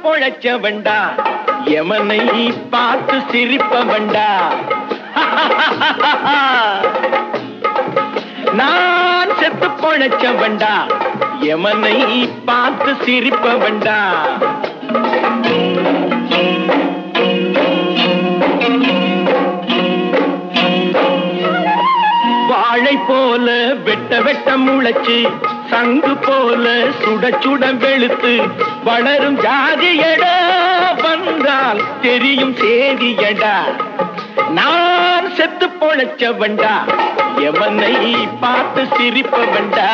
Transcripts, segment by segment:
பொழைச்ச வண்டா எமனை பார்த்து சிரிப்ப வண்டா நான் செத்து பொழைச்ச வண்டா எமனை பார்த்து சிரிப்ப வண்டா வாழை போல வெட்ட வெட்ட முளைச்சு சங்கு போல சுட சுட வெளுத்து வளரும் ஜாதியடா வந்தால் தெரியும் சேதியடா நான் செத்து பொழைச்சவன்டா எவனை பார்த்து சிரிப்பவன்டா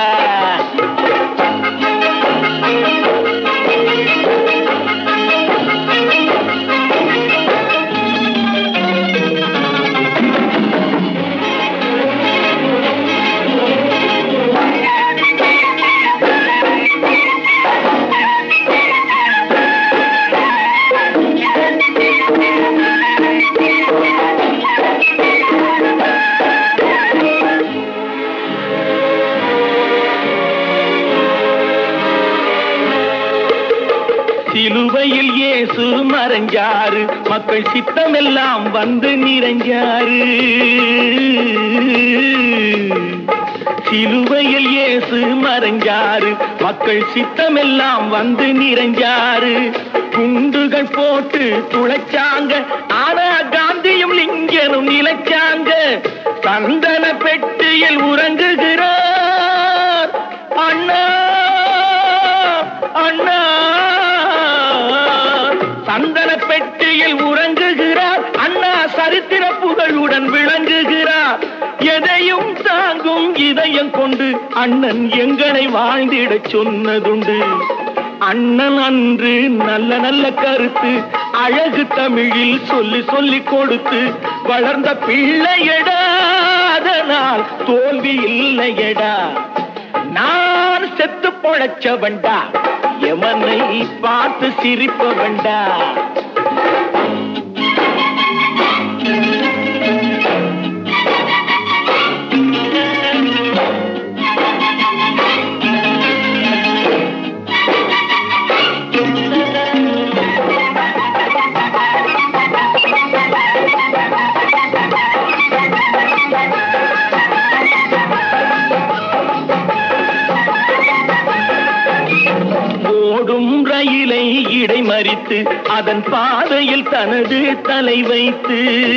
சிலுவையில் இயேசு மறைஞ்சாரு மக்கள் சித்தமெல்லாம் வந்து நிறைஞ்சாரு சிலுவையில் இயேசு மறைஞ்சாரு மக்கள் சித்தமெல்லாம் வந்து நிறைஞ்சாரு குண்டுகள் போட்டு துளைச்சாங்க ஆனா காந்தியும் லிங்கனும் நிலைச்சாங்க சந்தன பெட்டியில் உறங்குகிறார் அண்ணா அண்ணா சந்தன பெட்டியில் உறங்குகிறார் அண்ணா சரித்திர புகழுடன் விளங்குகிறார் எதையும் தாங்கும் இதயம் கொண்டு அண்ணன் எங்களை வாழ்ந்திடச் சொன்னதுண்டு அண்ணன் அன்று நல்ல நல்ல கருத்து அழகு தமிழில் சொல்லி சொல்லி கொடுத்து வளர்ந்த பிள்ளையடா அதனால் தோல்வி இல்லையடா நான் செத்து பொழைச்சவன்டா எமனை பார்த்து சிரிப்பவன்டா ஓடும் ரயிலை இடைமறித்து அதன் பாதையில் தனது தலை வைத்து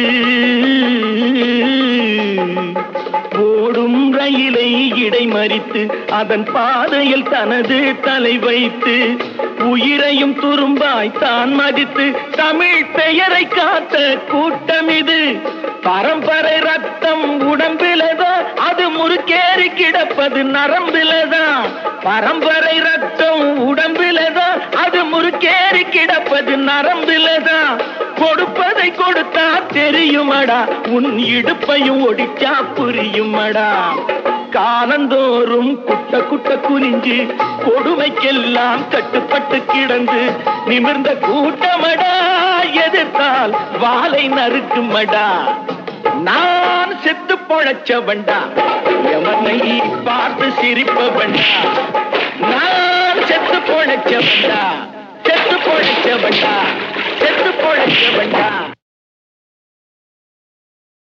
ஓடும் ரயிலை இடைமறித்து அதன் பாதையில் தனது தலை வைத்து உயிரையும் துரும்பாய் தான் மதித்து தமிழ் பெயரை காத்த கூட்டம் இது பரம்பரை ரத்தம் உடம்பிலதான் அது முறுக்கேறி கிடப்பது நரம்பிலதான் பரம்பரை ரத்தம் உடம்பிலதான் அது முறுக்கேறி கிடப்பது நரம்பிலதான் கொடுப்பதை கொடுத்தா தெரியுமடா உன் இடுப்பையும் ஒடிச்சா புரியுமடா காலந்தோறும் குட்ட குட்ட குனிஞ்சு கொடுமைக்கெல்லாம் கட்டுப்பட்டு கிடந்து நிமிர்ந்த கூட்டமடா எதிர்த்தால் வாளை நறுக்குமடா நான் செத்து பொழைச்சவன்டா எவனை பார்த்து சிரிப்பவன்டா நான் செத்து பொழைச்சவன்டா செத்து பொழைச்சவன்டா செத்து பொழைச்சவன்டா